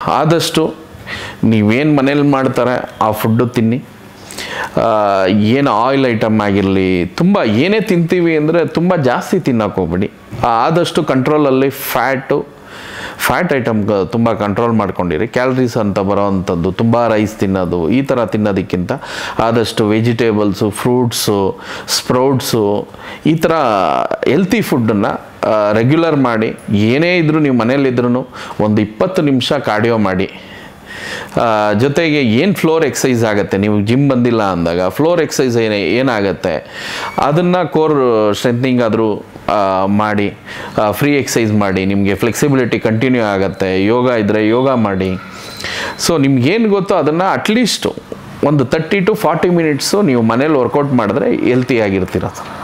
ಆದಷ್ಟು ನೀವೇನು ಮನೇಲಿ ಮಾಡ್ತಾರೆ ಆ ಫುಡ್ಡು ತಿನ್ನಿ ಆ, ಏನು ಆಯಿಲ್ ಐಟಮ್ ಆಗಿರಲಿ ತುಂಬ ಏನೇ ತಿಂತೀವಿ ಅಂದರೆ ತುಂಬ ಜಾಸ್ತಿ ತಿನ್ನಕ್ಕೆ ಹೋಗ್ಬೇಡಿ ಆದಷ್ಟು ಕಂಟ್ರೋಲಲ್ಲಿ ಫ್ಯಾಟು ಫ್ಯಾಟ್ ಐಟಮ್ ತುಂಬ ಕಂಟ್ರೋಲ್ ಮಾಡ್ಕೊಂಡಿರಿ ಕ್ಯಾಲರೀಸ್ ಅಂತ ಬರೋವಂಥದ್ದು ತುಂಬ ರೈಸ್ ತಿನ್ನೋದು ಈ ಥರ ತಿನ್ನೋದಕ್ಕಿಂತ ಆದಷ್ಟು ವೆಜಿಟೇಬಲ್ಸು ಫ್ರೂಟ್ಸು ಸ್ಪ್ರೌಟ್ಸು ಈ ಥರ ಹೆಲ್ತಿ ಫುಡ್ಡನ್ನು ರೆಗ್ಯುಲರ್ ಮಾಡಿ ಏನೇ ಇದ್ದರೂ ನೀವು ಮನೇಲಿದ್ರೂ ಒಂದು ಇಪ್ಪತ್ತು ನಿಮಿಷ ಕಾರ್ಡಿಯೋ ಮಾಡಿ ಆ, ಜೊತೆಗೆ ಏನು ಫ್ಲೋರ್ ಎಕ್ಸಸೈಸ್ ಆಗುತ್ತೆ ನೀವು ಜಿಮ್ ಬಂದಿಲ್ಲ ಅಂದಾಗ ಫ್ಲೋರ್ ಎಕ್ಸಸೈಸ್ ಏನೇ ಏನಾಗುತ್ತೆ ಅದನ್ನು ಕೋರ್ ಸ್ಟ್ರೆಂತ್ನಿಂಗ್ ಆದರೂ ಮಾಡಿ ಫ್ರೀ ಎಕ್ಸಸೈಸ್ ಮಾಡಿ ನಿಮಗೆ ಫ್ಲೆಕ್ಸಿಬಿಲಿಟಿ ಕಂಟಿನ್ಯೂ ಆಗುತ್ತೆ ಯೋಗ ಇದ್ದರೆ ಯೋಗ ಮಾಡಿ ಸೊ ನಿಮ್ಗೇನು ಗೊತ್ತೋ ಅದನ್ನು ಅಟ್ಲೀಸ್ಟು ಒಂದು ತರ್ಟಿ ಟು ಫಾರ್ಟಿ ಮಿನಿಟ್ಸು ನೀವು ಮನೇಲಿ ವರ್ಕೌಟ್ ಮಾಡಿದ್ರೆ ಹೆಲ್ತಿಯಾಗಿರ್ತೀರ ಸರ್